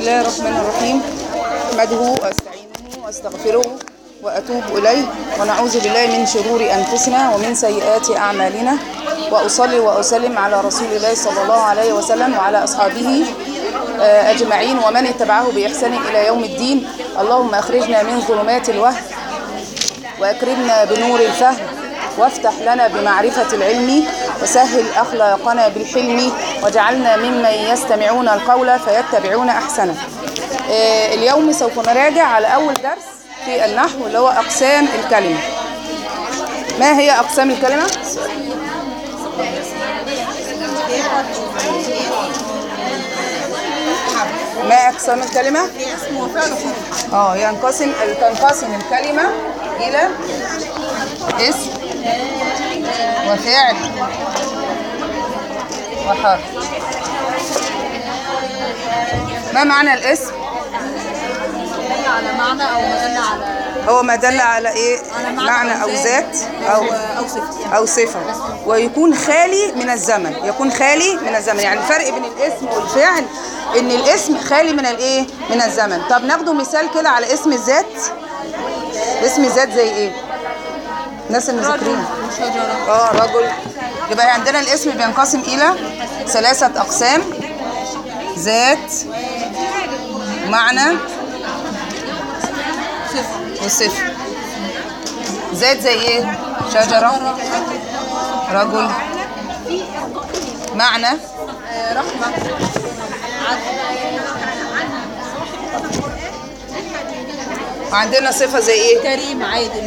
الله الرحمن الرحيم أحمده وأستعينه وأستغفره وأتوب إليه ونعوذ بالله من شرور أنفسنا ومن سيئات أعمالنا وأصلي وأسلم على رسول الله صلى الله عليه وسلم وعلى أصحابه آه، أجمعين ومن اتبعه بإحسان إلى يوم الدين اللهم أخرجنا من ظلمات الوهم وأكرمنا بنور الفهم وافتح لنا بمعرفة العلم وسهل أخلاقنا بالحلم واجعلنا ممن يستمعون القول فيتبعون أحسنه آه، اليوم سوف نراجع على أول درس في النحو اللي هو أقسام الكلمة ما هي أقسام الكلمة؟ ما أقسام الكلمة؟ اسم وفعل وحرف اه ينقسم تنقسم الكلمة إلى اسم وفعل وحرف ما معنى الاسم؟ دل على معنى او دل على هو ما دل على ايه؟ على معنى أو ذات أو او صفه يعني أو صفة ويكون خالي من الزمن يكون خالي من الزمن يعني الفرق بين الاسم والفعل إن الاسم خالي من الايه؟ من الزمن طب ناخده مثال كده على اسم الذات اسم الذات زي ايه؟ الناس اللي مذاكرين شجره اه رجل يبقى عندنا الاسم بينقسم الى ثلاثة اقسام ذات معنى صفه وصفة ذات زي ايه شجرة رجل معنى آه، رحمه وعندنا صفة زي ايه كريم عادل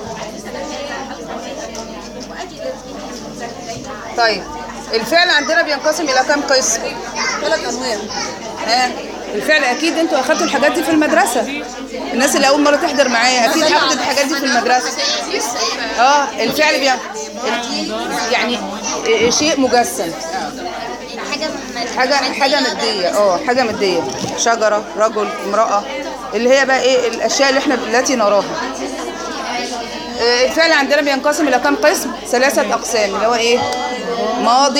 طيب الفعل عندنا بينقسم الى كام قسم ثلاث انواع ها الفعل اكيد انتوا اخدتوا الحاجات دي في المدرسه الناس اللي اول مره تحضر معايا اكيد اخدت الحاجات دي في المدرسه اه الفعل بي... يعني شيء مجسم حاجه حاجه ماديه اه حاجه ماديه شجره رجل امراه اللي هي بقى ايه الاشياء اللي احنا التي نراها آه، الفعل عندنا بينقسم الى كام قسم ثلاثه اقسام اللي هو ايه ماض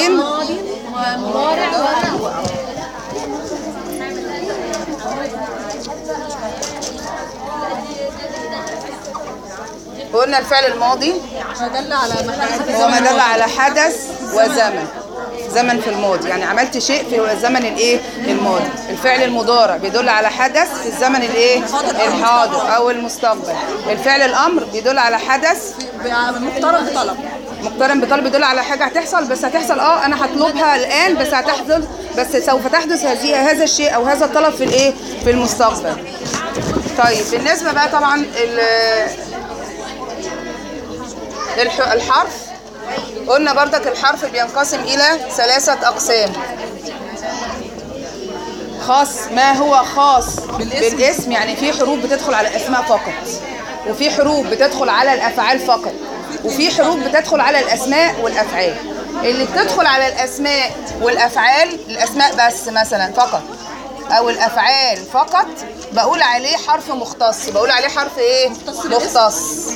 مضارع قلنا الفعل الماضي ما دل على محل هو ما دل على حدث وزمن زمن في الماضي يعني عملت شيء في الزمن الايه الماضي الفعل المضارع بيدل على حدث في الزمن الايه الحاضر او المستقبل الفعل الامر بيدل على حدث مقترن بطلب مقترن بطلب بيدل على حاجه هتحصل بس هتحصل اه انا هطلبها الان بس هتحصل بس سوف تحدث هذه هذا الشيء او هذا الطلب في الايه في المستقبل طيب بالنسبه بقى طبعا ال- الح- الحرف قلنا بردك الحرف بينقسم إلى ثلاثة أقسام خاص ما هو خاص بالاسم, بالاسم يعني في حروف بتدخل على الأسماء فقط وفي حروف بتدخل على الأفعال فقط وفي حروف بتدخل على الأسماء والأفعال اللي بتدخل على الأسماء والأفعال الأسماء بس مثلا فقط أو الأفعال فقط بقول عليه حرف مختص بقول عليه حرف إيه؟ مختص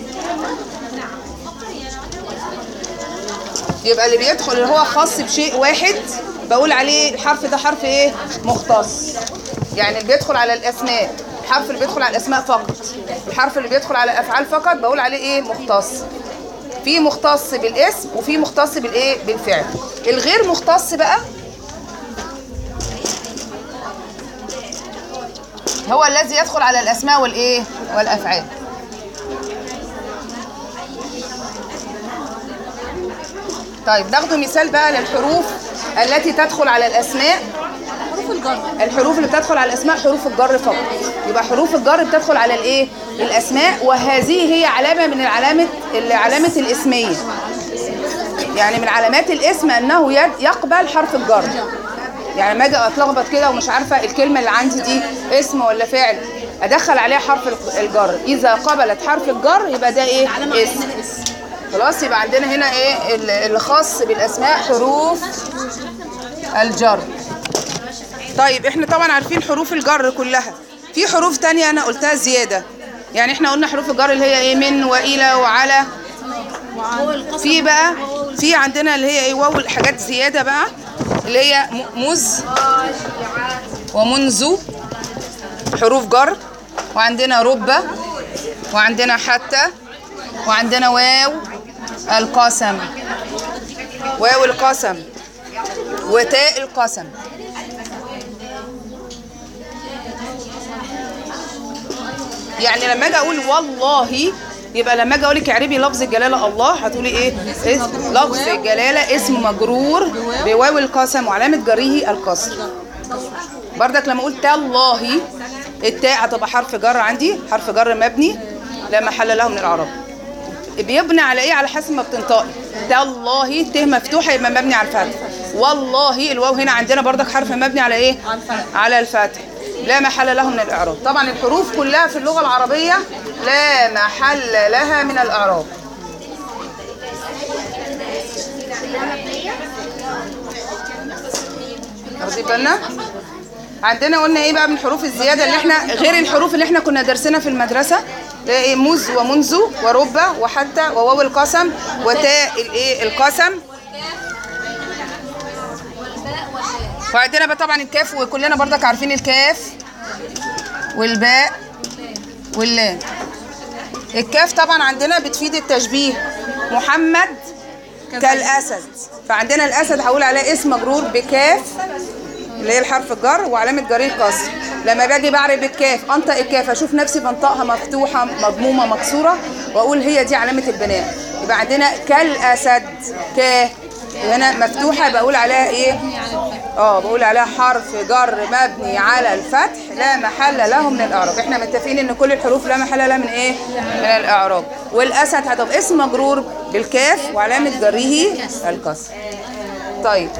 يبقى اللي بيدخل اللي هو خاص بشيء واحد بقول عليه الحرف ده حرف ايه مختص يعني اللي بيدخل على الاسماء الحرف اللي بيدخل على الاسماء فقط الحرف اللي بيدخل على الافعال فقط بقول عليه ايه مختص في مختص بالاسم وفي مختص بالايه بالفعل الغير مختص بقى هو الذي يدخل على الاسماء والايه والافعال طيب ناخد مثال بقى للحروف التي تدخل على الاسماء حروف الجر الحروف اللي بتدخل على الاسماء حروف الجر فقط يبقى حروف الجر بتدخل على الايه الاسماء وهذه هي علامه من العلامه علامه الاسميه يعني من علامات الاسم انه يد- يقبل حرف الجر يعني لما اجي اتلخبط كده ومش عارفه الكلمه اللي عندي دي اسم ولا فعل ادخل عليها حرف الجر اذا قبلت حرف الجر يبقى ده ايه اسم خلاص يبقى عندنا هنا ايه ال- الخاص بالاسماء حروف الجر طيب احنا طبعا عارفين حروف الجر كلها في حروف تانية انا قلتها زيادة يعني احنا قلنا حروف الجر اللي هي ايه من والى وعلى في بقى في عندنا اللي هي ايه واو حاجات زيادة بقى اللي هي م- مز ومنذ حروف جر وعندنا رب وعندنا حتى وعندنا واو القسم واو القسم وتاء القسم يعني لما اجي اقول والله يبقى لما اجي اقول لك اعربي لفظ الجلاله الله هتقولي ايه اسم لفظ الجلاله اسم مجرور بواو القسم وعلامه جره الكسر بردك لما اقول تالله التاء هتبقى حرف جر عندي حرف جر مبني لا محل له من الاعراب بيبنى على ايه على حسب ما بتنطقي تالله ت مفتوحه يبقى مبني على الفتح والله الواو هنا عندنا بردك حرف مبني على ايه على الفتح. على الفتح لا محل له من الاعراب طبعا الحروف كلها في اللغه العربيه لا محل لها من الاعراب واخدين بالنا عندنا قلنا ايه بقى من حروف الزياده اللي احنا غير الحروف اللي احنا كنا دارسينها في المدرسه اللي هي ايه مذ ومنذ ورب وحتى وواو القسم وتاء الايه القسم وعندنا بقى طبعا الكاف وكلنا برضك عارفين الكاف والباء واللام الكاف طبعا عندنا بتفيد التشبيه محمد كالاسد فعندنا الاسد هقول عليه اسم مجرور بكاف اللي هي الحرف الجر وعلامه جريه الكسر لما باجي بعرب الكاف انطق الكاف اشوف نفسي بنطقها مفتوحه مضمومه مكسوره واقول هي دي علامه البناء يبقى عندنا كالاسد ك هنا مفتوحه بقول عليها ايه اه بقول عليها حرف جر مبني على الفتح لا محل له من الاعراب احنا متفقين ان كل الحروف لا محل لها من ايه من الاعراب والاسد هتبقى اسم مجرور بالكاف وعلامه جره الكسر طيب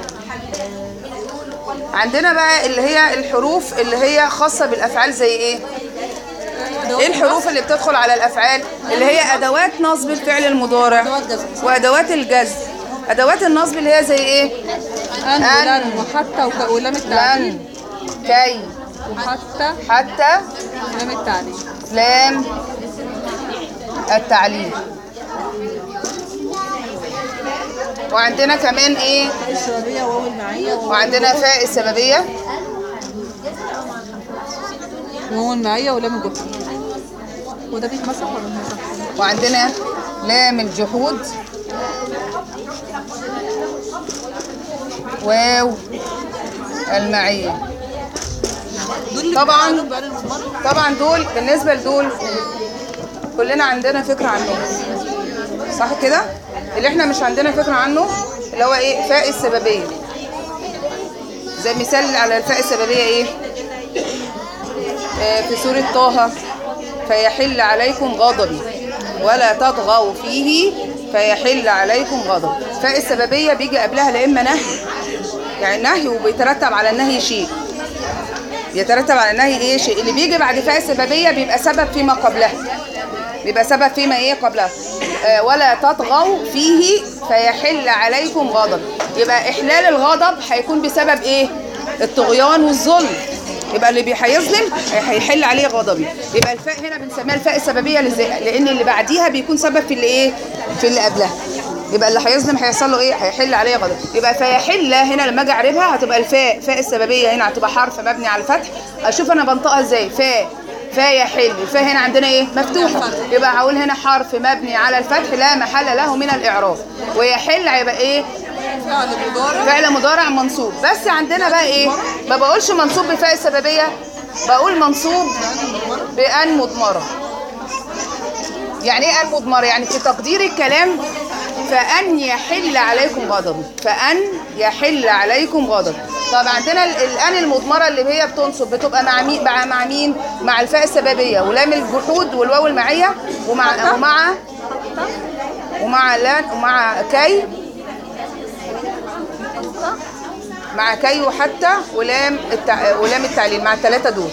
عندنا بقى اللي هي الحروف اللي هي خاصة بالأفعال زي إيه؟ إيه الحروف اللي بتدخل على الأفعال؟ اللي هي أدوات نصب الفعل المضارع أدوات جزم. وأدوات الجزم أدوات النصب اللي هي زي إيه؟ أن أن. ولن وحتى وك- ولام التعليم لن كي وحتى حتى ولام التعليم لام التعليم وعندنا كمان إيه؟ الشبابية واو المعية وعندنا فاء السببية واو المعية ولام الجحود وده بيتمسح ولا مش بيتمسح؟ وعندنا لام الجحود واو المعية دول اللي طبعاً. بيتعلموا بقى المضمار. طبعا دول بالنسبة لدول كلنا عندنا فكرة عنهم صح كده؟ اللي احنا مش عندنا فكرة عنه اللي هو ايه فاء السببية زي مثال على الفاء السببية ايه؟ آه، في سورة طه فيحل عليكم غضبي ولا تطغوا فيه فيحل عليكم غضبي فاء السببية بيجي قبلها لا إما نهي يعني نهي وبيترتب على النهي شيء بيترتب على النهي ايه شيء اللي بيجي بعد فاء السببية بيبقى سبب فيما قبلها بيبقى سبب فيما ايه قبلها آه ولا تطغوا فيه فيحل عليكم غضب يبقى احلال الغضب هيكون بسبب ايه الطغيان والظلم يبقى اللي بي- هيظلم هيحل عليه غضبي يبقى الفاء هنا بنسميها الفاء السببيه لز- لان اللي بعديها بيكون سبب في اللي ايه في اللي قبلها يبقى اللي هيظلم هيحصل له ايه هيحل عليه غضب يبقى فيحل هنا لما اجي اعربها هتبقى الفاء فاء السببيه هنا هتبقى حرف مبني على الفتح اشوف انا بنطقها ازاي فاء فاء يحل الفاء هنا عندنا ايه مفتوحه يبقى هقول هنا حرف مبني على الفتح لا محل له من الاعراب ويحل هيبقى ايه فعل مضارع فعل مضارع منصوب بس عندنا بقى ايه ما بقولش منصوب بفاء السببيه بقول منصوب بان مضمره يعني ايه ان مضمره يعني في تقدير الكلام فان يحل عليكم غضبي فان يحل عليكم غضبي طب عندنا ال- الان المضمره اللي هي بتنصب بتبقى مع مين مع مع مين مع الفاء السببيه ولام الجحود والواو المعيه ومع ومع ومع لان ومع كي مع كي وحتى ولام التع... ولام التعليل مع الثلاثه دول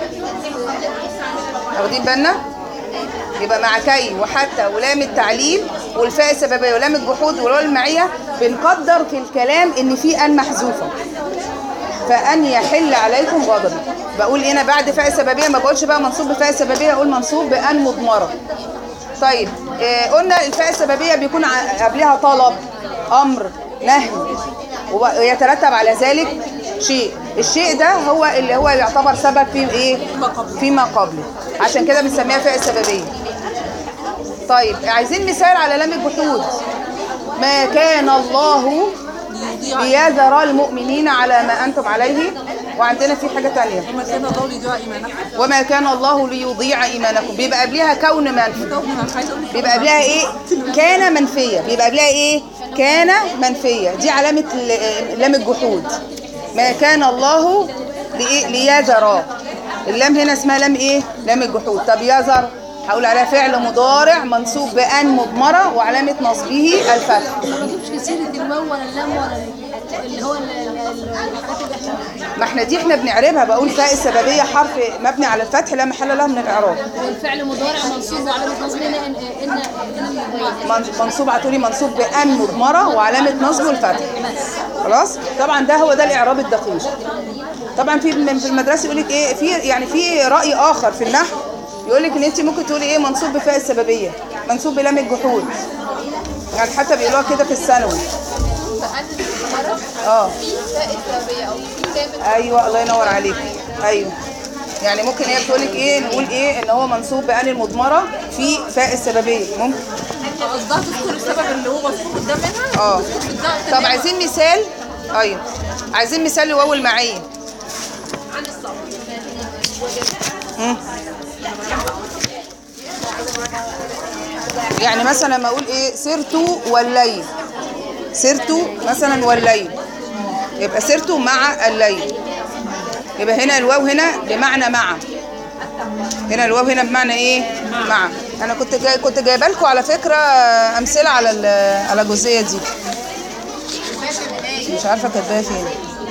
واخدين بالنا يبقى مع كي وحتى ولام التعليل والفاء السببيه ولام الجحود والواو المعيه بنقدر في الكلام ان في ان محذوفه فان يحل عليكم غضبي بقول هنا بعد فاء السببيه ما بقولش بقى منصوب بفاء السببيه اقول منصوب بان مضمره طيب آه قلنا الفاء السببيه بيكون ع- قبلها طلب امر نهي ويترتب على ذلك شيء الشيء ده هو اللي هو يعتبر سبب في ايه فيما قبله عشان كده بنسميها فاء السببيه طيب عايزين مثال على لام الجحود ما كان الله ليذر المؤمنين على ما انتم عليه وعندنا في حاجه تانية وما كان الله ليضيع ايمانكم وما كان الله ليضيع ايمانكم بيبقى قبلها كون منفي كون انا عايزه اقول لك بيبقى قبلها ايه كان منفيه بيبقى قبلها ايه كان منفيه دي علامه ال- لام الجحود ما كان الله لإيه؟ ليذر اللام هنا اسمها لام ايه لام الجحود طب يذر هقول عليها فعل مضارع منصوب بان مضمره وعلامه نصبه الفتح ما بجيبش سيرة الواو ولا اللام ولا اللي هو ال- ال- ال- الحاجات اللي احنا ما احنا دي احنا بنعربها بقول فاء السببيه حرف مبني على الفتح لا محل له من الاعراب والفعل مضارع منصوب وعلامة نصبه ان ان ان ان المضارع. من- منصوب هتقولي منصوب بان مضمره وعلامه نصبه الفتح خلاص طبعا ده هو ده الاعراب الدقيق طبعا في من- في المدرسه يقول لك ايه في يعني في راي اخر في النحو يقول لك ان انت ممكن تقولي ايه منصوب بفاء السببيه منصوب بلام الجحود يعني حتى بيقولوها كده في الثانوي اه ايوه الله ينور عليك ايوه يعني ممكن هي بتقول لك ايه نقول ايه ان هو منصوب بان المضمره في فاء السببيه ممكن قصدها تذكر السبب اللي هو مذكور قدام منها اه بالضبط طب عايزين مثال ايوه عايزين مثال لواو المعيه مم. يعني مثلا لما اقول ايه سرت والليل سرت مثلا والليل يبقى سرت مع الليل يبقى هنا الواو هنا بمعنى مع هنا الواو هنا بمعنى ايه مع انا كنت جاي كنت جايبه لكم على فكره امثله على ال- على الجزئيه دي مش عارفه كاتباها فين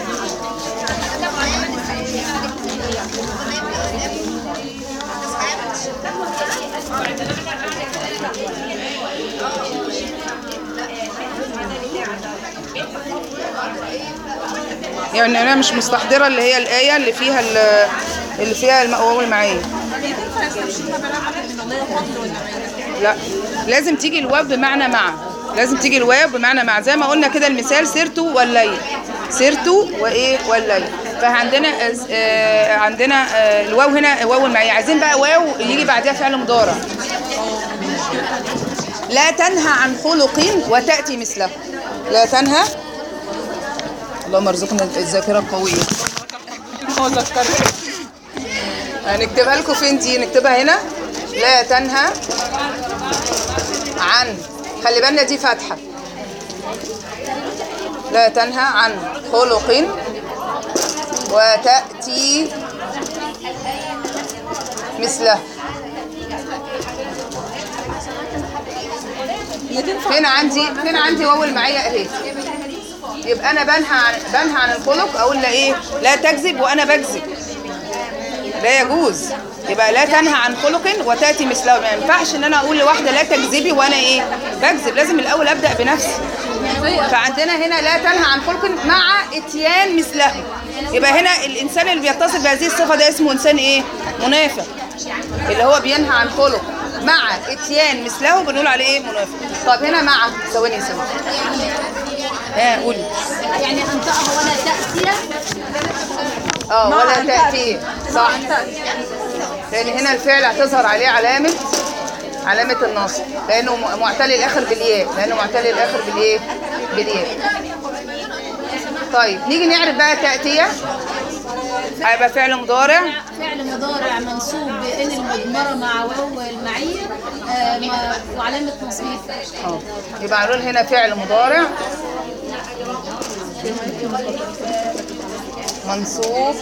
يعني انا مش مستحضره اللي هي الايه اللي فيها ال- اللي فيها المقوم المعيه هي تنفع يستبشرنا برحمة من الله وفضل والنعيم لا لازم تيجي الواو بمعنى مع لازم تيجي الواو بمعنى مع زي ما قلنا كده المثال سرت والليل سرت وايه والليل فعندنا آه عندنا آه الواو هنا واو المعية عايزين بقى واو يجي بعدها فعل مضارع لا تنهى عن خلق وتأتي مثله لا تنهى اللهم ارزقنا الذاكرة القوية هو ذكرت هنكتبها لكم فين دي نكتبها هنا لا تنهى عن خلي بالنا دي فتحة لا تنهى عن خلق وتأتي مثله هي تنفع فين عندي فين عندي واو المعية اهي يبقى انا بنهى عن بنهى عن الخلق اقول لا ايه لا تكذب وانا بكذب لا يجوز يبقى لا تنهى عن خلق وتاتي مثله ما ينفعش ان انا اقول لواحده لا تكذبي وانا ايه بكذب لازم الاول ابدا بنفسي فعندنا هنا لا تنهى عن خلق مع اتيان مثله يبقى هنا الانسان اللي بيتصف بهذه الصفه ده اسمه انسان ايه منافق اللي هو بينهى عن خلق مع اتيان مثله بنقول عليه ايه منافق طب هنا مع ثواني يا سلمى ها قولي يعني انطقها ولا تأتي اه مع ولا أن تأتي صح لأن هنا الفعل هتظهر عليه علامة علامة النصب لأنه م- معتل الآخر بالياء لأنه معتل الآخر بالإيه؟ بالياء طيب نيجي نعرف بقى تأتية هيبقى فعل مضارع فعل مضارع منصوب بإن المضمرة مع واو المعية آه، ما- وعلامة نصبه الفتح. اه يبقى هنقول هنا فعل مضارع منصوب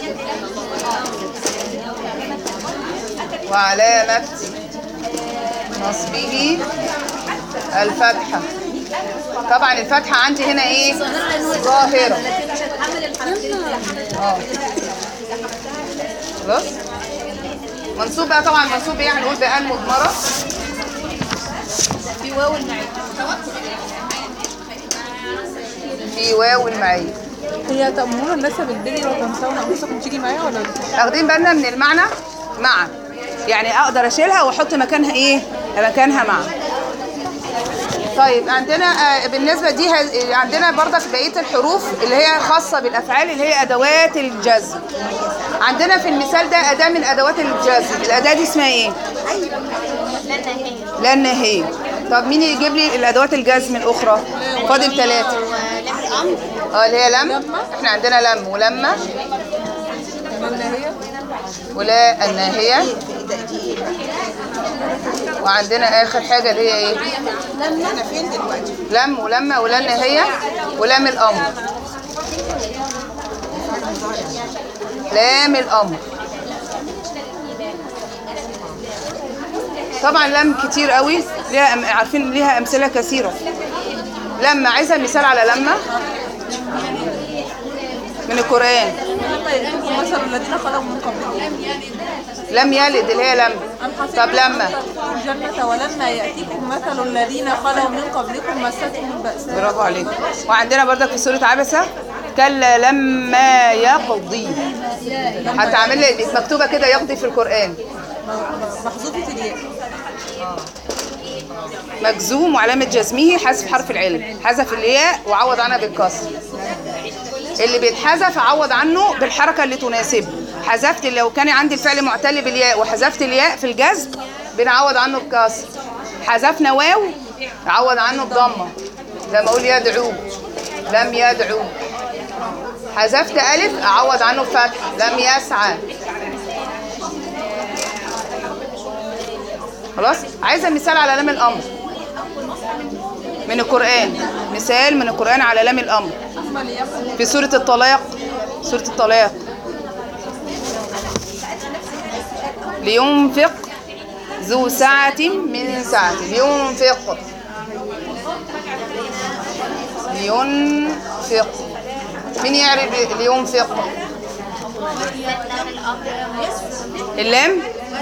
وعلامة نصبه الفتحة طبعا الفتحة عندي هنا ايه ظاهرة اه خلاص منصوب بقى طبعا منصوب ايه هنقول بأن مضمرة في واو المعية في واو المعية هي تأمرون الناس بالبر وتنسون أنفسكم تيجي معايا ولا لا؟ واخدين بالنا من المعنى مع يعني اقدر اشيلها واحط مكانها ايه مكانها مع طيب عندنا آه، بالنسبه دي ه- عندنا برضك بقيه الحروف اللي هي خاصه بالافعال اللي هي ادوات الجزم عندنا في المثال ده اداه من ادوات الجزم الاداه دي اسمها ايه لا النهي طب مين يجيب لي الادوات الجزم الاخرى فاضل ثلاثه اه اللي هي لم احنا عندنا لم ولما ولا الناهيه وعندنا اخر حاجه اللي هي ايه لم ولما ولا النهايه ولام الامر لام الامر طبعا لم كتير قوي ليها أم... عارفين ليها امثله كثيره لما عايزه مثال على لما من القران حتى يأتيكم مثل الذين خلوا من قبلكم لم يلد اللي هي لم أم حسبتم طب أن لما تدخلوا الجنة ولما يأتيكم مثل الذين خلوا من قبلكم مستهم البأساء برافو عليك وعندنا برضك في سوره عبسه كلا لما يقضي هتعمل لي مكتوبه كده يقضي في القران محذوفة الياء مجزوم وعلامة جزمه حذف حرف العلم حذف الياء وعوض عنها بالكسر اللي بيتحذف عوض عنه بالحركة اللي تناسبه حذفت لو كان عندي الفعل معتل بالياء وحذفت الياء في الجزم بنعوض عنه بكسر حذفنا واو عوض عنه بضمة لما اقول يدعو لم يدعو حذفت ألف أعوض عنه بفتح لم يسعى خلاص عايزة مثال على لام الأمر من القرآن مثال من القرآن على لام الأمر في سورة الطلاق سورة الطلاق لينفق ذو سعة من سعته لينفق لينفق مين يعرف لينفق اللام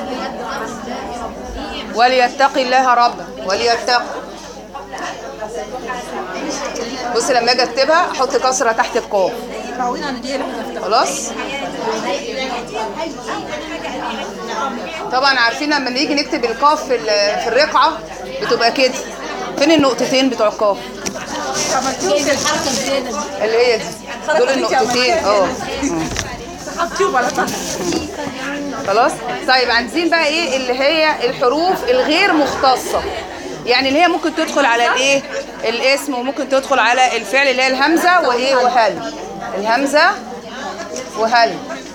وليتقي الله ربه وليتقي بص لما اجي اكتبها احط كسره تحت القاف تعودين عن دي اللي حذفتها خلاص طبعا عارفين لما نيجي نكتب القاف في ال- في الرقعه بتبقى كده فين النقطتين بتوع القاف عملتيهم كده الحركه الزياده دي اللي هي دي دول النقطتين اه حطيهم على تحت خلاص طيب عايزين بقى ايه اللي هي الحروف الغير مختصه يعني اللي هي ممكن تدخل على الايه الاسم وممكن تدخل على الفعل اللي هي الهمزه وايه وهل الهمزه وهل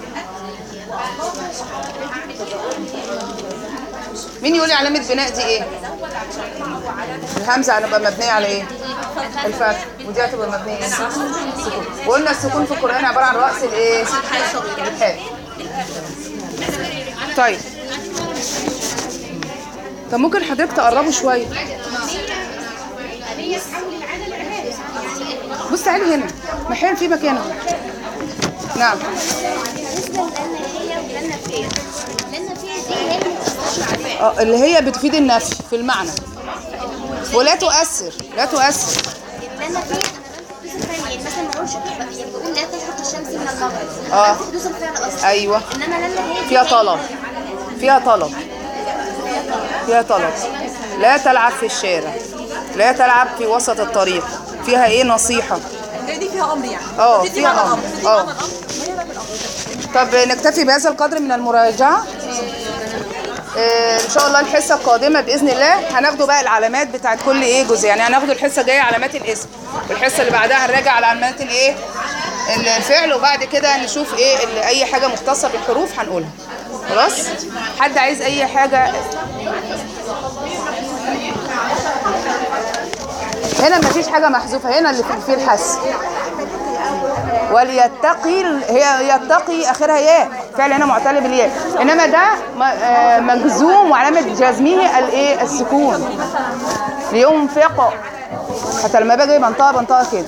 مين يقول لي علامه بناء دي ايه الهمزه هتبقى مبنيه على ايه الفتح ودي هتبقى مبنيه ايه السكون وقلنا السكون في القران عباره عن راس الايه الحاء طيب طب ممكن حضرتك تقربوا شويه بص تعالي هنا محل في مكان أهو. نعم اه اللي هي بتفيد النفي في المعنى ولا تؤثر لا تؤثر لان في يعني مثلا ما اقولش يعني بقول لا تسقط الشمس من المغرب اه. تحدث الفعل اصلا ايوه انما لما هي فيها طلب فيها طلب فيها طلب لا تلعب في الشارع لا تلعب في وسط الطريق فيها ايه نصيحة هي دي فيها امر يعني اه، تدي فيها معنى أمر. الامر تدي اه. معنى الامر ما هي ده بالامر طب نكتفي بهذا القدر من المراجعة آه، ان شاء الله الحصة القادمة بإذن الله هناخدوا بقى العلامات بتاعت كل ايه جزء يعني هناخدوا الحصة الجاية علامات الاسم والحصة اللي بعدها هنراجع على علامات الايه الفعل وبعد كده نشوف ايه اللي اي حاجة مختصة بالحروف هنقولها خلاص حد عايز اي حاجة هنا مفيش حاجة محذوفة هنا اللي في- فيه الحس وليتقي ال- هي يتقي اخرها ياء فعل هنا معتل بالياء انما ده م- آه، مجزوم وعلامه جزمه الايه السكون لينفق حتى لما باجي بنطقها بنطقها كده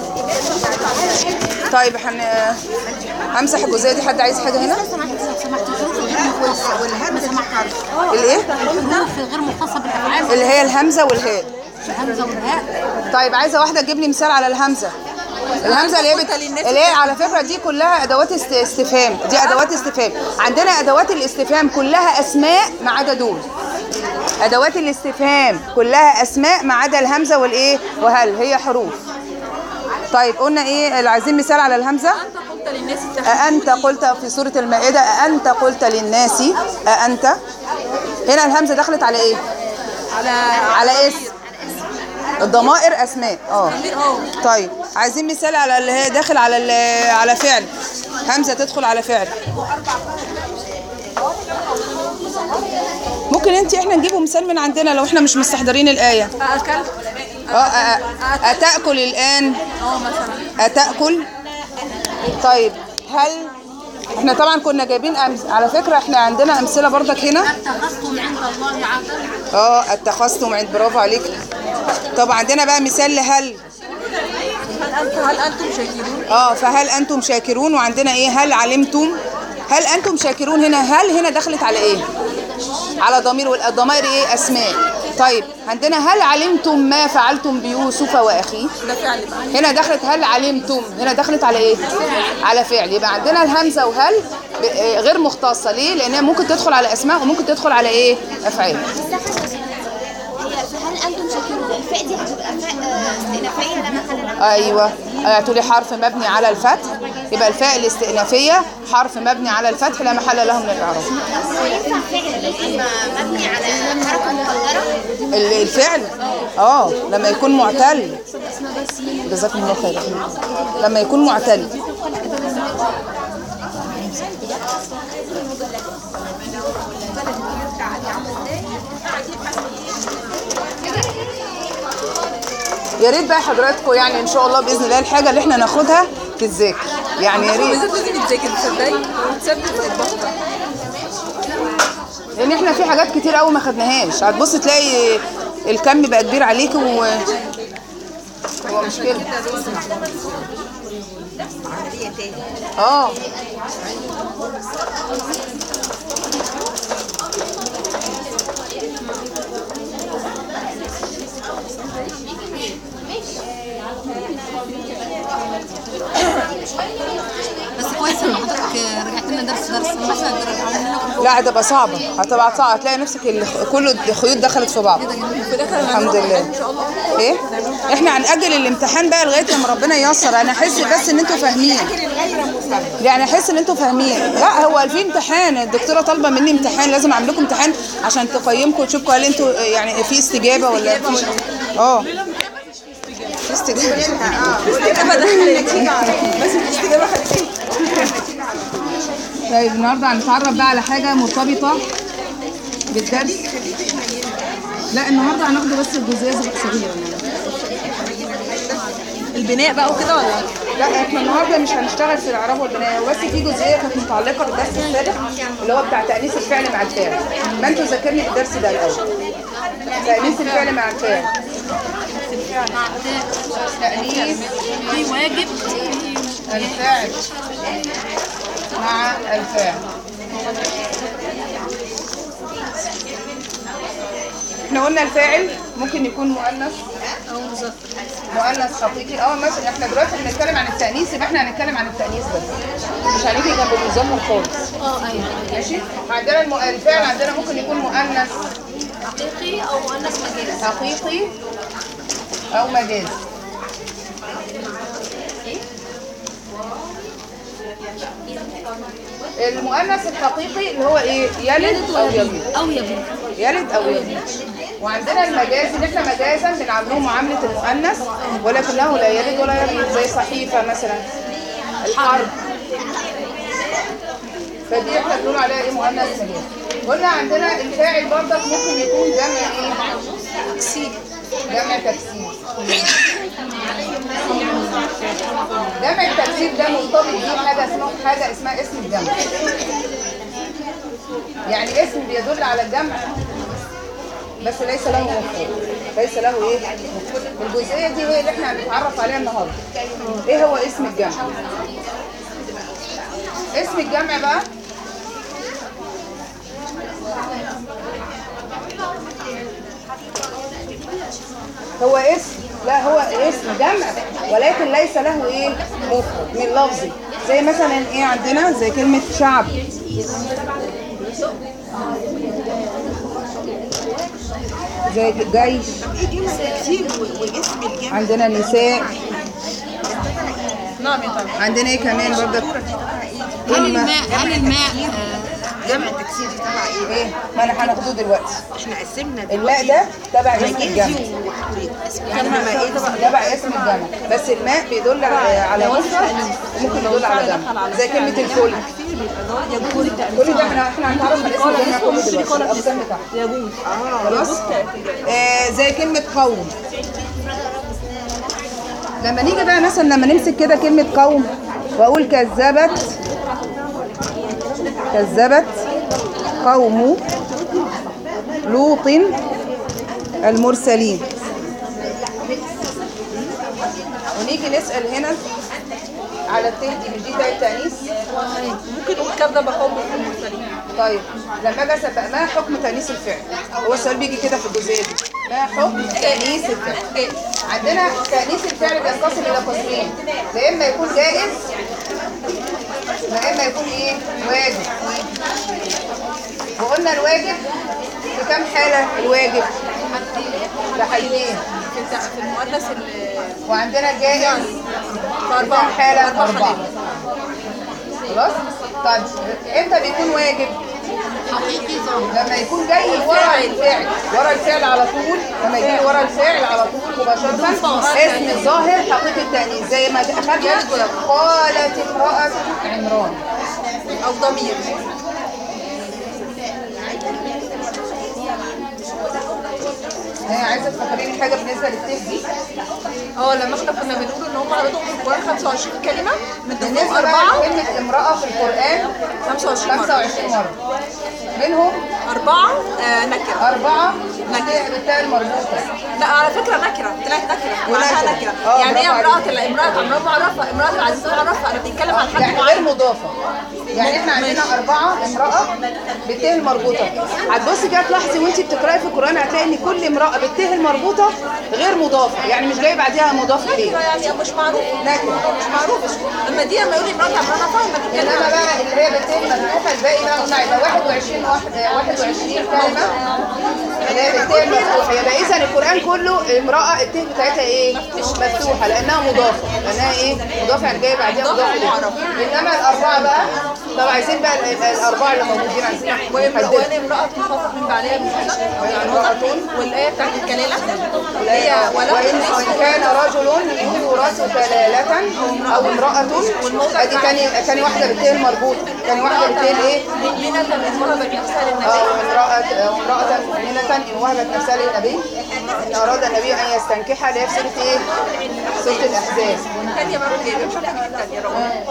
طيب هن همسح الجزئيه دي حد عايز حاجه هنا سمحت سمحت الحروف الغير والهمزه الايه الحروف غير مختصه بالافعال اللي هي الهمزه والهاء الهمزه والهاء طيب عايزه واحده تجيب لي مثال على الهمزه الهمزه اللي هي بت... اللي هي على فكره دي كلها ادوات است... استفهام دي ادوات استفهام عندنا ادوات الاستفهام كلها اسماء ما عدا دول ادوات الاستفهام كلها اسماء ما عدا الهمزه والايه وهل هي حروف طيب قلنا ايه اللي عايزين مثال على الهمزه انت قلت للناس التحديد أأنت قلت في سورة المائدة أأنت قلت للناس أأنت هنا الهمزة دخلت على إيه؟ على على اسم الضمائر أسماء اه ضمير اه طيب عايزين مثال على اللي هي داخل على ال- على فعل همزة تدخل على فعل ممكن انت احنا نجيبه مثال من عندنا لو احنا مش مستحضرين الآية اكلت اه أ- أ- أتأكل الآن اه مثلا أتأكل طيب هل احنا طبعا كنا جايبين أمس... على فكرة احنا عندنا أمثلة برضك هنا اتخذتم عند الله عهدا اه اتخذتم عند برافو عليك طب عندنا بقى مثال لهل هل انت هل انتم شاكرون اه فهل انتم شاكرون وعندنا ايه هل علمتم هل انتم شاكرون هنا هل هنا دخلت على ايه على ضمير والضمائر ايه اسماء طيب عندنا هل علمتم ما فعلتم بيوسف واخيه ده فعل بقى هنا دخلت هل علمتم هنا دخلت على ايه على فعل يبقى عندنا الهمزه وهل ب- آه، غير مختصه ليه لانها ممكن تدخل على اسماء وممكن تدخل على ايه افعال هي فهل انتم شاكرون الفاء دي هتبقى فاء آه، استئنافيه لا محل لها ايوه اعطوا لي حرف مبني على الفتح يبقى الفاء الاستئنافيه حرف مبني على الفتح لا محل له من الاعراب وينفع فعل يبقى مبني على حركه مقدره ال- الفعل اه لما يكون معتل جزاكم الله خير لما يكون معتل يا ريت بقى حضراتكم يعني ان شاء الله باذن الله الحاجه اللي احنا ناخدها تتذاكر يعني يا ريت بالذات لازم يتذاكر تصدقي وتثبت في الضغط لان احنا في حاجات كتير قوي ما خدناهاش هتبص تلاقي الكم بقى كبير عليك و هو مشكله اه بس كويس ان حضرتك رجعت لنا درس درس احنا عملنا لكم لا هتبقى صعبه هتبقى صعبه هتلاقي نفسك ال- كل الخيوط دخلت في بعض في الاخر الحمد لله ايه احنا هنأجل الامتحان بقى لغايه لما ربنا ييسر انا احس بس ان انتوا فاهمين يعني احس ان انتوا فاهمين لا هو في امتحان الدكتوره طالبه مني امتحان لازم اعمل لكم امتحان عشان تقيمكم وتشوفوا هل انتوا يعني في استجابه ولا فيش اه في استجابه طيب النهارده هنتعرف بقى على حاجه مرتبطه بالدرس لا النهارده هناخده بس الجزئيه صغيره البناء بقى وكده ولا لا احنا النهارده مش هنشتغل في الاعراب والبناء هو بس في جزئيه كانت متعلقه بالدرس السابق اللي هو بتاع تانيث الفعل مع الفاعل ما انتوا ذاكرني الدرس ده الاول تانيث الفعل مع الفاعل تانيث في واجب الفاعل مع الفاعل احنا قلنا الفاعل ممكن يكون مؤنث او مذكر مؤنث حقيقي اه مثلا احنا دلوقتي بنتكلم عن التأنيث يبقى احنا هنتكلم عن التأنيث بس مش هنيجي جنب المذكر خالص اه ايوه ماشي عندنا الم... الفعل عندنا ممكن يكون مؤنث حقيقي او مؤنث مجازي حقيقي او مجازي المؤنث الحقيقي اللي هو ايه يلد او يبيض او يبيض يلد او يبيض وعندنا المجازي اللي احنا مجازا بنعامله معامله المؤنث ولكنه لا يلد ولا يبيض زي صحيفه مثلا الحرب فدي احنا بنقول عليها ايه مؤنث مجازي قلنا عندنا الفاعل برضك ممكن يكون جمع ايه تكسير جمع تكسير جمع التكسير ده مرتبط بيه حاجه اسمها حاجه اسمها اسم الجمع يعني اسم بيدل على الجمع بس ليس له مفهوم ليس له ايه مفهوم. الجزئيه دي هي اللي احنا هنتعرف عليها النهارده ايه هو اسم الجمع اسم الجمع بقى هو اسم لا هو اسم جمع ولكن ليس له ايه مفرد من لفظي زي مثلا ايه عندنا زي كلمة شعب زي جاي عندنا نساء نعم يا طبعا عندنا ايه كمان برضك هل كلمة الماء هل الماء آه، جمع التكسير دي تبع ايه؟ ايه ما انا هناخده دلوقتي احنا قسمنا الماء ده تبع اسم الجمع مجازي وحريق يعني لما ايه تبع تبع اسم الجمع بس الماء بيدل على على مفرد وممكن يدل على جمع زي كلمة الكل كل ده احنا احنا هنتعرف على اسم الجمع كله دلوقتي الاقسام بتاعته يجوز خلاص آه زي كلمة قوم لما نيجي بقى مثلا لما نمسك كده كلمة قوم واقول كذبت كذبت قوم لوط المرسلين ونيجي نسأل هنا على التهدي مش دي تاء التأنيث ممكن نقول كذب قوم المرسلين طيب لما اجي اسبق ما حكم تأنيث الفعل هو السؤال بيجي كده في الجزئيه دي ما حكم تأنيث الفعل عندنا تأنيث الفعل بينقسم الى قسمين يا اما يكون جائز يا اما يكون ايه واجب وقلنا الواجب في كام حاله الواجب في حالتين في الت- في المؤنث ال- وعندنا الجائز في في كام حاله أربعة اربعه خلاص طيب امتى بيكون واجب حقيقي ظاهر لما يكون جاي ورا الفعل ورا الفعل على طول لما يجي ورا الفعل على طول مباشرة اسم الظاهر حقيقة التأنيث زي ما أخذنا قالت امرأة عمران أو ضمير هي عايزة تفكريني حاجة بالنسبة للتف دي اه لما احنا كنا بنقول ان هم عددهم في القرآن 25 كلمة من ضمنهم بالنسبة بقى أربعة لكلمة امرأة في القرآن 25 مرة 25 مرة منهم أربعة آه نكرة أربعة بالتاء المربوطة لا على فكرة نكرة طلعت نكرة معناها ونكرة. نكرة اه، يعني هي برافو امرأة ال- امرأة امرأة معرفة امرأة العزيز معرفة أنا بنتكلم عن حد يعني غير معين مضافة يعني احنا عندنا أربعة امرأة بالتاء المربوطة هتبصي كده تلاحظي وانت بتقرأي في القرآن هتلاقي ان كل امرأة بالتاء المربوطة غير مضافة يعني مش جاي بعديها مضاف إليه نكرة يعني مش معروف نكرة مش معروف اما دي لما يقول امرأة عمرانة فاهمة بتتكلم انما عن بقى اللي هي بالتاء المفتوحة الباقي بقى قلنا يبقى 21 واحد 21 كلمة اللي هي بالتاء المفتوحة يبقى إذا القرآن كله امرأة التاء بتاعتها إيه؟ مفتوحة لأنها مضافة لأنها إيه؟ مضافة يعني جاية بعديها مضاف إليه إنما الأربعة بقى طب عايزين بقى ال- الأربعة اللي موجودين عايزين وامرأة نحددهم. وإن امرأة خافت من بعلها بمثلة يعني وامرأة والآية بتاعت الكلالة اللي هي ولو وإن وإن كان رجل يورث كلالة أو امرأة أدي تاني تاني واحدة بالتاء المربوطة تاني واحدة بالتاء الإيه؟ مؤمنة من وهبت نفسها للنبي اه امرأة امرأة مؤمنة إن وهبت نفسها للنبي إن أراد النبي أن يستنكحها اللي هي في سورة إيه؟ سورة الأحزاب الثانية بقى جايبين مش عارفة اجيب الثانية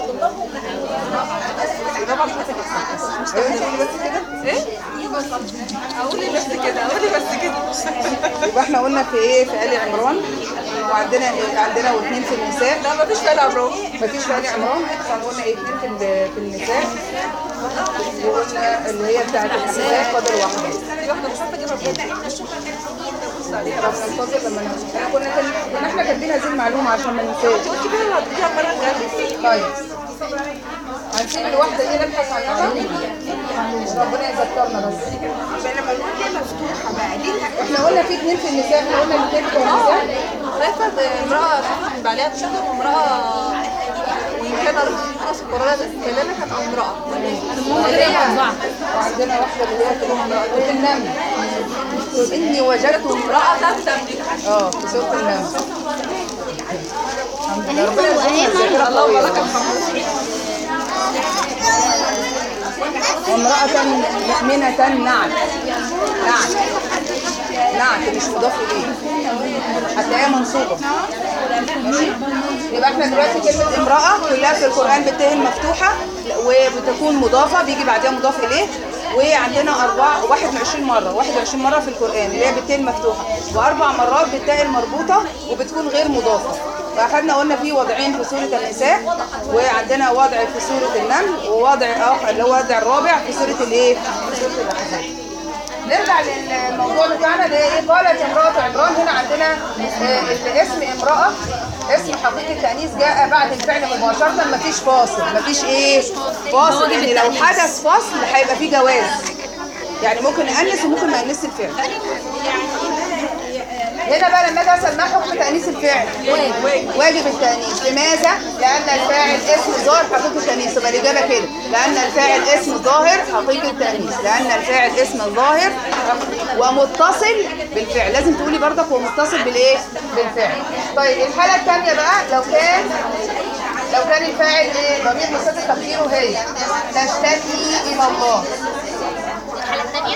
الرابعة مش عارفة اجيب ايه؟ اقول لي بس كده اقول لي بس كده يبقى احنا قلنا في إيه؟ في آل عمران وعندنا عندنا واثنين في النساء لا مفيش بالها برو مفيش في آل عمران احنا قلنا إيه؟ اثنين في ال- في النساء وقلنا اللي هي بتاعت النساء قدر واحدة في واحدة مش عارفة اجيبها برو طب ننتظر لما نمشي احنا كنا كنا احنا كاتبين هذه المعلومة عشان ما ننساش قلت كده اللي هتجيبها عمالة تغلس طيب هنسيب الواحدة دي نبحث عنها ربنا يذكرنا بس لما نقول دي مفتوحه بقى دي احنا قلنا في اثنين في النساء احنا قلنا الاثنين بتوع النساء خايفة امرأة خافت من بعلها بشدة وامرأة وإن كان رأس القرآن كلامة كانت امرأة وعندنا واحدة اللي هي في في النمل اني وجدت امرأة تملك اه في سورة النمل الحمد لله ربنا يرزقنا الذاكرة اللهم لك قوية الحمد وامرأة مؤمنة نعت نعت نعت مش مضاف إليه هتلاقيها منصوبة ماشي يبقى احنا دلوقتي كلمة امرأة كلها في القرآن بالتاء المفتوحة وبتكون مضافة بيجي بعدها مضاف إليه وعندنا أربع 21 مرة 21 مرة في القرآن اللي هي بالتاء المفتوحة وأربع مرات بالتاء المربوطة وبتكون غير مضافة فأخدنا قلنا في وضعين في سورة النساء وعندنا وضع في سورة النمل ووضع آخر اللي هو الوضع الرابع في سورة الإيه؟ في سورة الأحزاب نرجع للموضوع بتاعنا اللي هي ايه قالت امرأة عمران هنا عندنا آه، الاسم امرأة اسم حقيقي التأنيث جاء بعد الفعل مباشرة مفيش فاصل مفيش ايه فاصل يعني لو حدث فصل هيبقى فيه جواز يعني ممكن نأنس وممكن ما نأنس الفعل هنا بقى لما اجي اسال ما حكم تأنيس الفعل؟ واجب واجب التأنيس لماذا؟ لأن الفاعل اسم ظاهر حقيقي التأنيس يبقى الإجابة كده لأن الفاعل اسم ظاهر حقيقي التأنيس لأن الفاعل اسم ظاهر ومتصل بالفعل لازم تقولي برضك هو متصل بالإيه؟ بالفعل طيب الحالة الثانية بقى لو كان لو كان الفاعل ايه؟ ضمير مستتر تقديره هي تشتكي إلى الله الحالة الثانية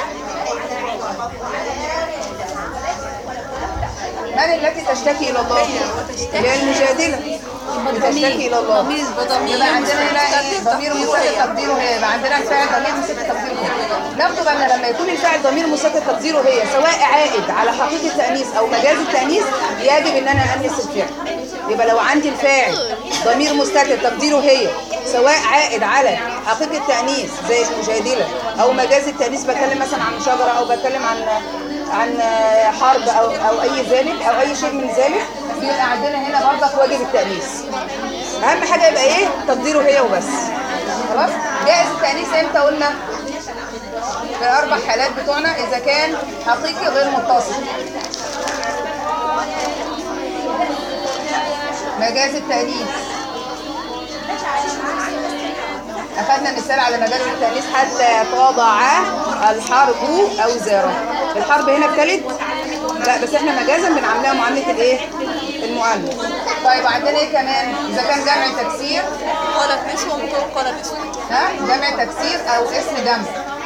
من التي تشتكي الى الله اللي هي المجادله بتشتكي الى الله يبقى عندنا هنا ايه ضمير مستتر تقديره هي يبقى عندنا الفاعل ضمير مستتر تقديره هي ناخد بالنا لما يكون الفاعل ضمير مستتر تقديره هي سواء عائد على حقيقه التانيث او مجاز التانيث يجب ان انا انس الفعل يبقى لو عندي الفاعل ضمير مستتر تقديره هي سواء عائد على حقيقه التانيث زي المجادله او مجاز التانيث بتكلم مثلا عن شجره او بتكلم عن عن حرب او او اي ذلك او اي شيء من ذلك بيبقى عندنا هنا برضك واجب التانيث اهم حاجه يبقى ايه تقديره هي وبس خلاص جائز التانيث امتى قلنا في الاربع حالات بتوعنا اذا كان حقيقي غير متصل مجاز التانيث أخذنا مثال على مجال التأنيث حتى تضع الحرب أوزاره الحرب هنا بتلد لا بس احنا مجازا بنعملها معاملة الايه المؤنث طيب عندنا ايه كمان اذا كان جمع تكسير قالت نسوة ممكن قالت نسوة ها جمع تكسير او اسم جمع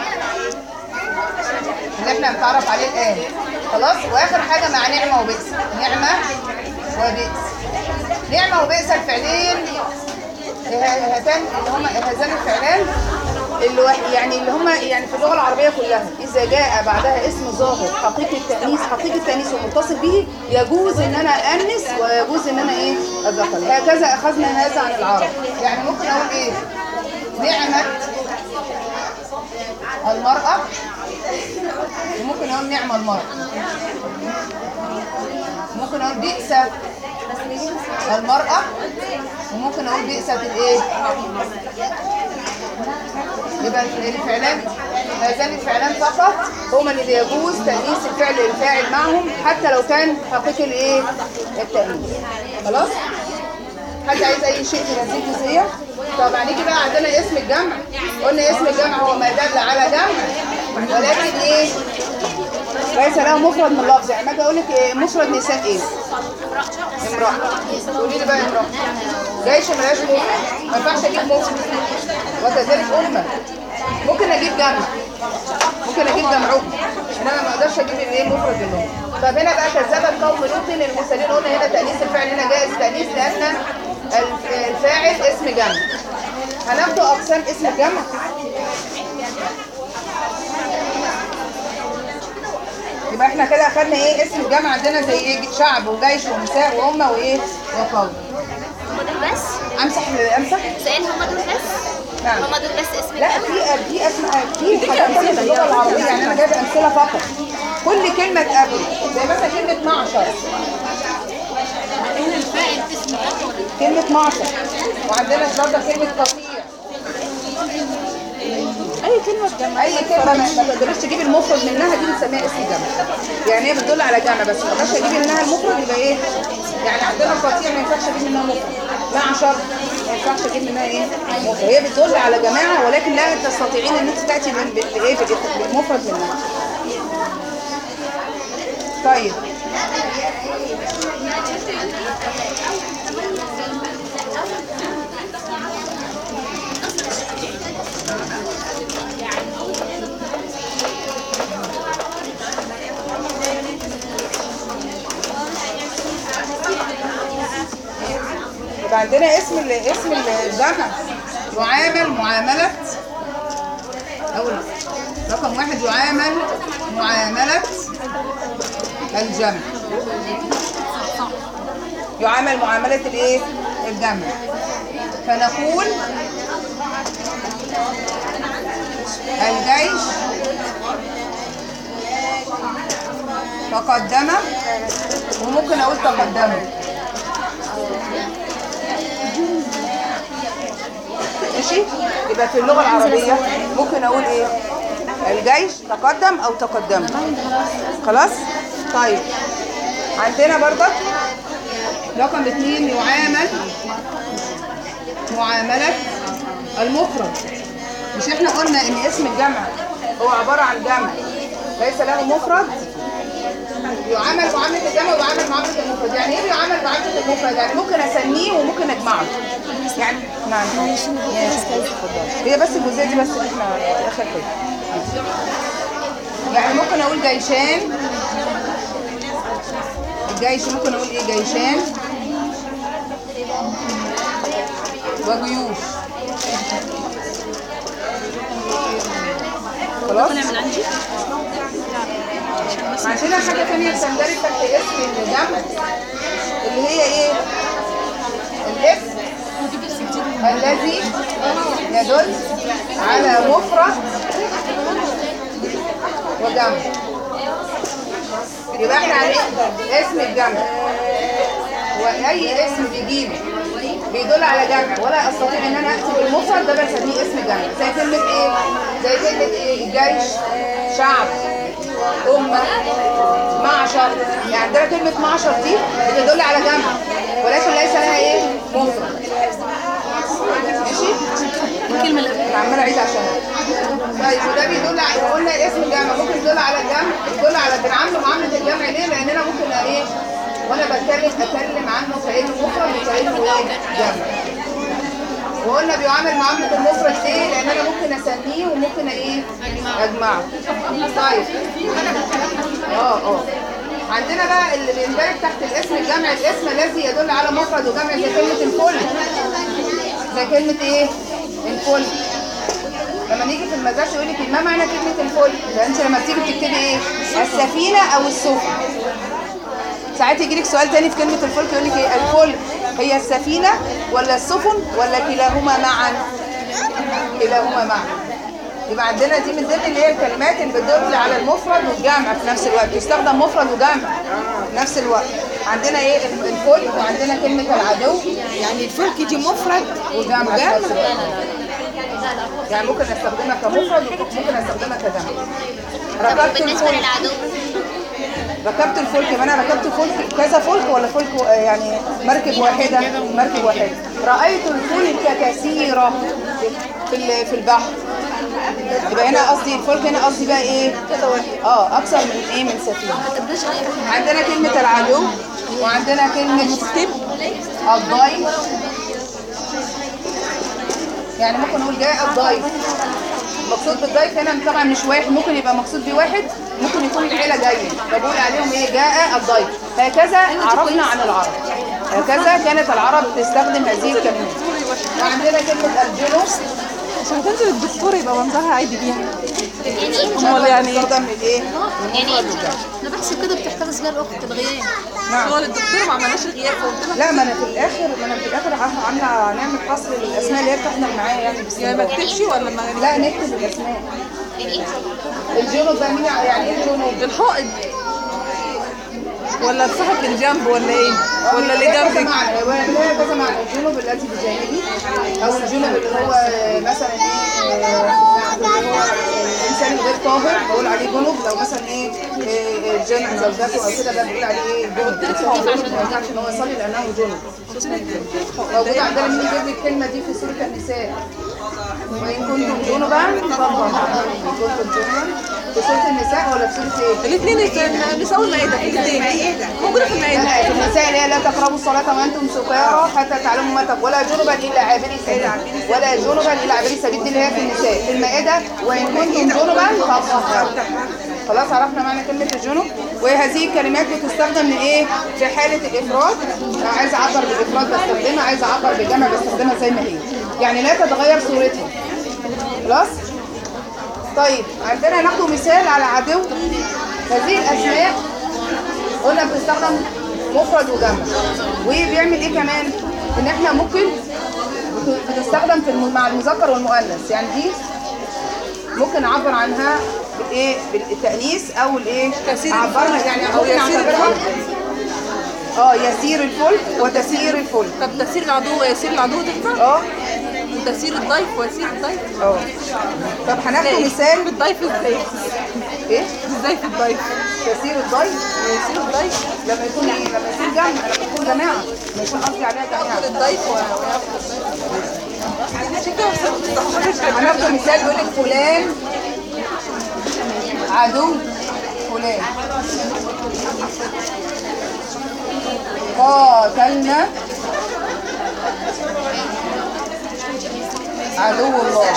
اللي احنا بنتعرف عليه الان خلاص واخر حاجه مع نعمه وبئس نعمه وبئس نعمه وبئس الفعلين ه- هاتان اللي هما هذان الفعلان اللي وح- يعني اللي هما يعني في اللغه العربيه كلها اذا جاء بعدها اسم ظاهر حقيقي التانيث حقيقي التانيث ومتصل به يجوز ان انا انس ويجوز ان انا ايه اذكر هكذا اخذنا هذا عن العرب يعني ممكن اقول ايه نعمه المراه وممكن اقول نعمه المراه ممكن اقول بئس المرأة وممكن اقول بئسة الايه يبقى الفعلان هذان الفعلان فقط هما اللي يجوز تأنيث الفعل الفاعل معهم حتى لو كان حقيقي الايه التأنيث خلاص حد عايز اي شيء في هذه الجزئيه طب هنيجي بقى عندنا اسم الجمع قلنا اسم الجمع هو ما دل على جمع ولكن ايه ليس له مفرد من لفظ يعني ما اجي اقول لك إيه مفرد نساء ايه امراه قولي لي بقى امراه جيش ملهاش مفرد ما ينفعش اجيب مفرد وكذلك امه ممكن اجيب جمع ممكن اجيب جمعهم انما ما اقدرش اجيب الايه مفرد منهم طب هنا بقى كذب القوم لوط المرسلين قلنا هنا تانيث الفعل هنا جائز تانيث لان الف- الفاعل اسم جمع هناخد اقسام اسم الجمع يبقى احنا كده اخدنا ايه اسم الجمع عندنا زي ايه شعب وجيش ونساء وامه وايه وقوم هما دول بس امسح امسح سؤال هما دول بس نعم هما دول بس اسم لا الجمع في في اسماء في حاجات تانية في اللغه العربيه يعني انا جايبه امثله فقط كل كلمه تقابل زي مثلا كلمه معشر هنا الفاعل اسم جمع كلمه معشر وعندنا برضه كلمه قطيع اي كلمه جمع اي كلمه ما ما تقدرش تجيب المفرد منها دي بنسميها اسم جمع يعني هي بتدل على جمع بس ما اقدرش اجيب منها المفرد يبقى ايه يعني عندنا قطيع ما ينفعش اجيب منها مفرد معشر ما ينفعش اجيب منها ايه مفرد هي بتدل على جماعه ولكن لا تستطيعين ان انت تاتي بال- بالايه بال- بالمفرد منها طيب يبقى عندنا اسم ال- اسم الجمع يعامل معاملة أول رقم واحد يعامل معاملة الجمع يعامل معاملة الايه؟ الجمع فنقول الجيش تقدم وممكن اقول تقدموا ماشي يبقى في اللغه العربيه ممكن اقول ايه الجيش تقدم او تقدم خلاص طيب عندنا برضك رقم اتنين يعامل معاملة المفرد مش احنا قلنا ان اسم الجمع هو عبارة عن جمع ليس له مفرد يعامل معاملة الجمع ويعامل معاملة المفرد يعني ايه بيعامل معاملة المفرد يعني ممكن اسميه وممكن اجمعه يعني نعم ماشي هي بس الجزئية دي بس اللي احنا في اخر كده يعني ممكن اقول جيشان الجيش ممكن اقول ايه جيشان وجيوش خلاص عندنا حاجة تانية بتندرج تحت اسم الجمع اللي هي ايه؟ الاسم الذي يدل على مفرد وجمع يبقى احنا هنقدر اسم الجمع واي اسم بيجيبه بيدل على جمع ولا استطيع ان انا اكتب المفرد ده بسميه اسم جمع زي كلمه ايه زي كلمه ايه الجيش شعب امه معشر يعني عندنا كلمه معشر دي بتدل على جمع ولكن ليس لها ايه مفرد ماشي الكلمه اللي انا عماله اعيد عشان طيب وده بيدل على قلنا الاسم الجمع ممكن يدل على الجمع يدل على بنعامله معامله الجمع ليه لاننا ممكن ايه وانا بتكلم اتكلم عنه كانه مفرد وكانه ايه جمع وقلنا بيعامل معامله المفرد ليه لان انا ممكن اسميه وممكن ايه اجمعه طيب اه اه عندنا بقى اللي بيندرج تحت الاسم الجمع الاسم الذي يدل على مفرد وجمع زي كلمه الكل زي كلمه ايه الكل لما نيجي في المدرسه يقول لك ما معنى كلمه الكل ده انت لما تيجي بتكتبي ايه السفينه او السفن ساعات يجي لك سؤال تاني في كلمه الفلك يقول لك ايه الفلك هي السفينه ولا السفن ولا كلاهما معا كلاهما معا يبقى عندنا دي من ضمن اللي هي الكلمات اللي بتدل على المفرد والجمع في نفس الوقت يستخدم مفرد وجمع في نفس الوقت عندنا ايه الفلك وعندنا كلمه العدو يعني الفلك دي مفرد وجمع في نفس الوقت يعني ممكن استخدمها كمفرد وممكن استخدمها كجمع ركبت بالنسبة الفلك للعدو ركبت الفلك ما انا ركبت فلك كذا فلك ولا فلك آه، يعني مركب واحده مركب واحده رايت الفلك كثيره في ال- في البحر يبقى هنا قصدي الفلك هنا قصدي بقى ايه اه اكثر من ايه من سفينه عندنا كلمه العدو وعندنا كلمه الضيف يعني ممكن نقول جاء الضيف مقصود بالضيف هنا طبعا مش واحد ممكن يبقى مقصود بيه واحد ممكن يكون العيله جايه فبقول عليهم ايه جاء الضيف هكذا عرفنا عن العرب هكذا كانت العرب تستخدم هذه الكلمات وعندنا كلمه الجنوب عشان تنزل الدكتور يبقى منظرها عادي بيها يعني ايه امال يعني ايه تستخدم للايه؟ يعني ايه انا بحسب كده بتحتفظ بيها الاخت الغياب نعم هو للدكتور ما عملناش الغياب فقلت لا ما انا في الاخر ما انا في الاخر عارفه عامله هنعمل حصر للاسماء اللي هي بتحضر معايا يعني يعني باستمرار. ما تكتبش ولا ما لا نكتب الاسماء الجنوب ده مين يعني ايه الجنوب؟ الحائط ولا الصحة اللي جنب ولا ايه ولا اللي لها كذا جنبك معنى هو لها كذا معنى الجنوب الذي بجانبي او الجنوب اللي هو مثلا ايه آه، اللي هو الانسان الغير طاهر بقول عليه جنوب لو مثلا ايه آه، الجامع زوجته او كده ده بقول عليه ايه جنوب جنوب ما ينفعش ان هو يصلي لانه جنوب موجود عندنا مين يجيب لي الكلمه دي في سوره النساء وان كنتم جنبا فاطهروا ان كنتم جنبا في سوره النساء ولا في سوره ايه؟ الاثنين بيساووا المائدة الاثنين موجودة في المائدة لا في النساء اللي هي لا تقربوا الصلاة وأنتم سكارى حتى تعلموا ما تقول ولا جنبا إلا عابري سبيل ولا جنبا إلا عابري سبيل دي اللي هي في النساء في المائدة وإن كنتم جنبا فاطهروا خلاص عرفنا معنى كلمة الجنب وهذه الكلمات بتستخدم لإيه؟ في حالة الإفراد لو عايزة أعبر بالإفراد بستخدمها عايزة أعبر بالجمع بستخدمها زي ما هي يعني لا تتغير صورتها خلاص؟ طيب عندنا ناخد مثال على عدو هذه الأسماء قلنا بتستخدم مفرد وجمع وبيعمل ايه كمان ان احنا ممكن بت- بتستخدم في الم- مع المذكر والمؤنث يعني دي ممكن اعبر عنها بالايه بالتانيث او الايه تسير اعبرها يعني أو ممكن يسير اعتبرها اه يسير الفلك وتسير الفلك طب تسير العدو ويسير العدو تنفع؟ اه وتسير الضيف وسير الضيف اه طب هناخد مثال الضيف ازاي؟ ايه ازاي في الضيف؟ تسير الضيف ويسير الضيف لما يكون ايه لما يكون جمع لما يكون جماعه لما يكون قصدي عليها جماعه ياخد الضيف و- وياخد الضيف عشان كده ما بتستحملش هناخد مثال بيقول لك فلان عدو فلان قاتلنا عدو الله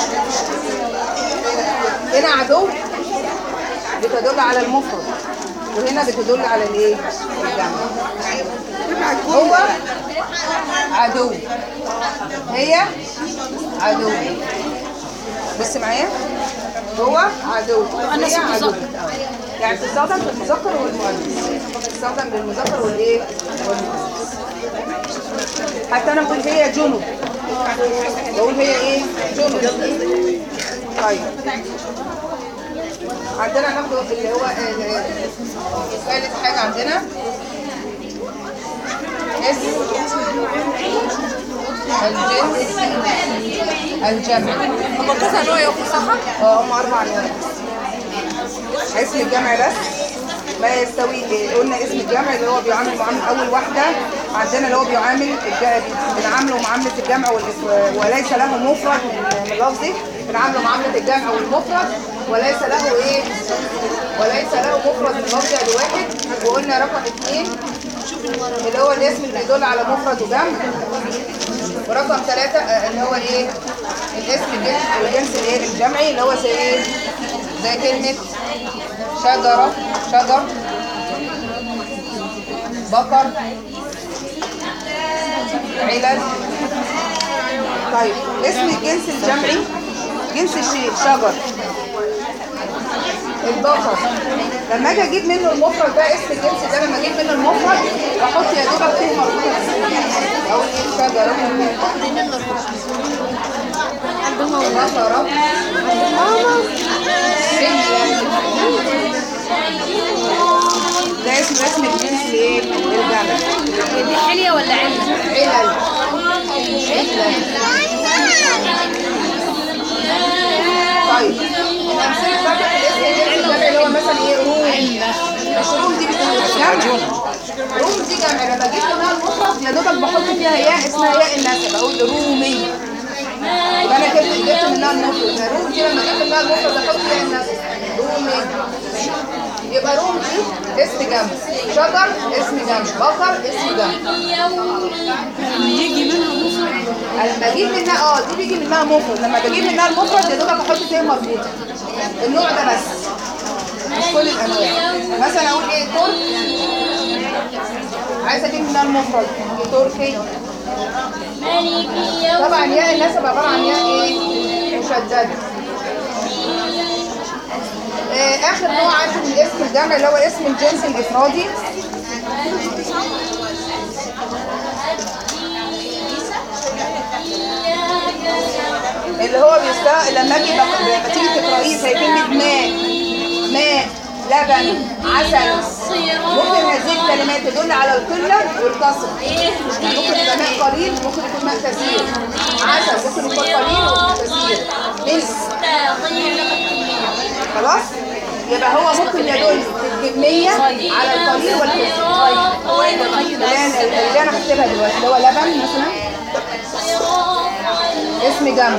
هنا عدو بتدل على المفرد وهنا بتدل على الايه الجمع هو عدو هي عدو بص معايا هو عدو هي عدو يعني بتستخدم في المذكر والمؤنث بتستخدم للمذكر والايه والمؤنث حتى انا بقول هي جنب بقول هي ايه جنب طيب عندنا ناخد اللي هو ال- ثالث حاجه عندنا اسم الجنس الجمع هم كذا نوع يا أخو صح؟ اه هم اربع انواع اسم الجمع بس ما يستوي إيه؟ قلنا اسم الجمع اللي هو بيعامل معامله اول واحده عندنا اللي هو بيعامل الج- بنعامله معامله الجمع والإس- وليس له مفرد من من لفظه بنعامله معامله الجمع والمفرد وليس له ايه وليس له مفرد من لفظه ادي واحد وقلنا رقم اثنين اللي هو الاسم اللي بيدل على مفرد وجمع ورقم ثلاثة آه، اللي هو ايه الاسم الجنس الجنس الايه الجمعي اللي هو زي ايه زي كلمة شجرة شجر بقر علل طيب اسم الجنس الجمعي جنس الشيء شجر البقر لما اجي اجيب منه المفرد ده اسم الجنس ده لما اجيب منه المفرد بحط يا دوبك فيه مربوطه او ايه شجره بقره ده اسم اسم الجنس الايه الجمع دي حلية ولا علة؟ علل علل طيب الامثله بتاعت الاسم الجنس الجمع اللي هو مثلا ايه روم مش روم دي بتبقى جمع روم دي جمع لما جيت منها المفرد يا دوبك بحط فيها ياء اسمها ياء النسب اقول رومي يبقى انا كده جبت منها المفرد يبقى روم دي لما جبت منها المفرد احط ياء النسب رومي يبقى روم دي اسم جمع شجر اسم جمع بقر اسم جمع يجي منها مفرد لما اجيب منها اه دي بيجي منها مفرد لما بجيب منها المفرد يا دوبك احط فيها مربوطه النوع ده بس مش كل الانواع مثلا اقول ايه ترك عايزه اجيب منها المفرد إيه تركي طبعا ياء النسب عباره عن ياء ايه مشدده آه، اخر نوع عندي من اسم الجمع اللي هو اسم الجنس الافرادي اللي هو بيست لما اجي بق- لما تيجي تقرايه زي كلمه ماء ماء لبن عسل ممكن هذه الكلمات تدل على القله والكثره يعني ممكن يبقى ماء قليل ممكن يكون ماء كثير عسل ممكن يكون قليل وممكن كثير ملح خلاص يبقى هو ممكن يدل في الكميه على القليل والكثير هو ايه ده طيب اللي انا اللي انا هكتبها دلوقتي اللي هو لبن مثلا اسم جمع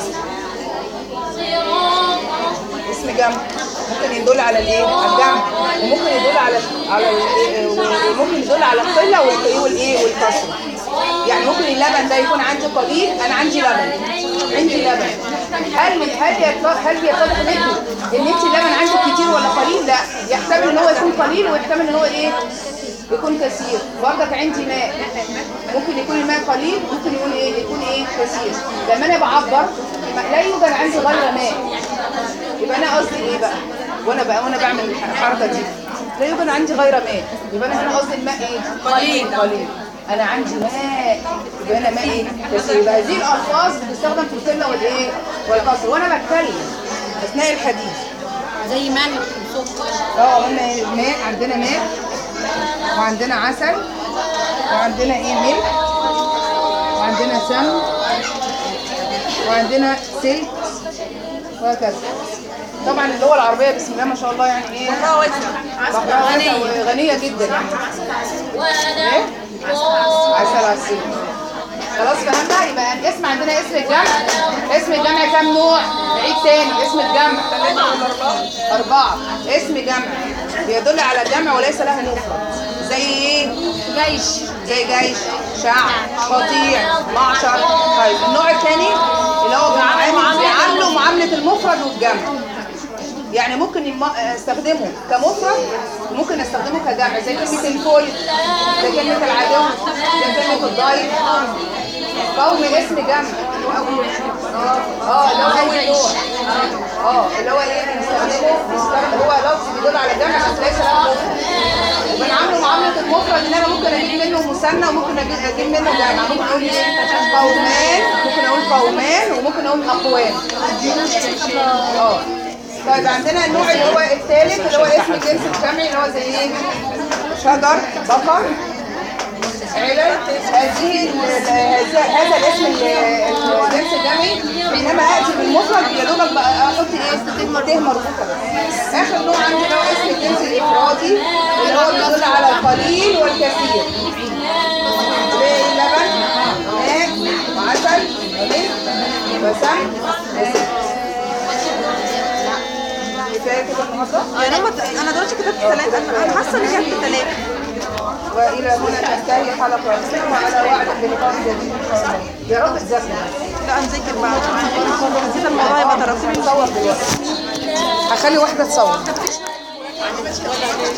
اسم جمع ممكن يدل على الايه على الجمع وممكن يدل على على ال- وممكن يدل على القله والايه والايه والكسره يعني ممكن اللبن ده يكون عندي قليل انا عندي لبن عندي لبن هل هل يت- هل يتضح لك ان انت اللبن عندك كتير ولا قليل لا يحتمل ان هو يكون قليل ويحتمل ان هو ايه يكون كثير برضك عندي ماء ممكن يكون الماء قليل ممكن يكون ايه يكون ايه كثير لما انا بعبر لا يوجد عندي غير ماء يبقى انا قصدي ايه بقى وانا بقى وانا بعمل الحركه دي لا يوجد عندي غير ماء يبقى انا هنا قصدي الماء ايه قليل قليل انا عندي ماء يبقى انا ماء ايه كثير يبقى هذه الالفاظ بتستخدم في القله والايه والقصر وانا بتكلم اثناء الحديث زي ملح وسكر اه قلنا إيه؟ ماء عندنا ماء وعندنا عسل وعندنا ايه ملح وعندنا سمن وعندنا سلك وهكذا طبعا اللغه العربيه بسم الله ما شاء الله يعني ايه بحرها واسع بحرها غنيه غنيه جدا يعني ايه عسل عسل خلاص فهمنا يبقى الاسم عندنا اسم الجمع اسم الجمع كام نوع نعيد تاني اسم الجمع أربعة اسم جمع بيدل على الجمع وليس له مفرد زي ايه جيش زي جيش شعب قطيع معشر طيب النوع الثاني اللي هو بيعامل بيعامله معاملة المفرد والجمع يعني ممكن يم- استخدمه كمفرد وممكن استخدمه كجمع زي كلمة الكل زي كلمة العدو زي كلمة الضيف قوم اسم جمع اللي هو أول اه اللي هو أول نوع اه اللي هو ايه بنستخدمه بنستخدم هو لفظ بيدل على الجمع بس ليس له مفرد وبنعامله معاملة المفرد ان انا ممكن اجيب منه مثنى وممكن اجيب أجيب منه جمع ممكن اقول ايه قومان ممكن اقول قومان وممكن اقول اقوام اه طيب عندنا النوع اللي هو الثالث اللي هو اسم الجنس الجمعي اللي هو زي ايه شجر بقر علل هذه ال- هذا هذا الاسم ال- الجنس الجمعي حينما اتي بالمفرد يا دوبك بقى احط ايه ته مربوطه بس. اخر نوع عندي اللي هو اسم الجنس الافرادي اللي هو بيدل على القليل والكثير زي لبن ماء وعسل وليل وسمن كفايه كده النهارده يعني هم انا دلوقتي كتبت ثلاثة انا حاسة ان هي ثلاثة والى هنا تنتهي حلقه وعلى وعد بلقاء جديد ان شاء الله يا رب تذاكروا لا نذاكر بعد حسيت الموضوع يبقى تراكمي هصور دلوقتي هخلي واحده تصور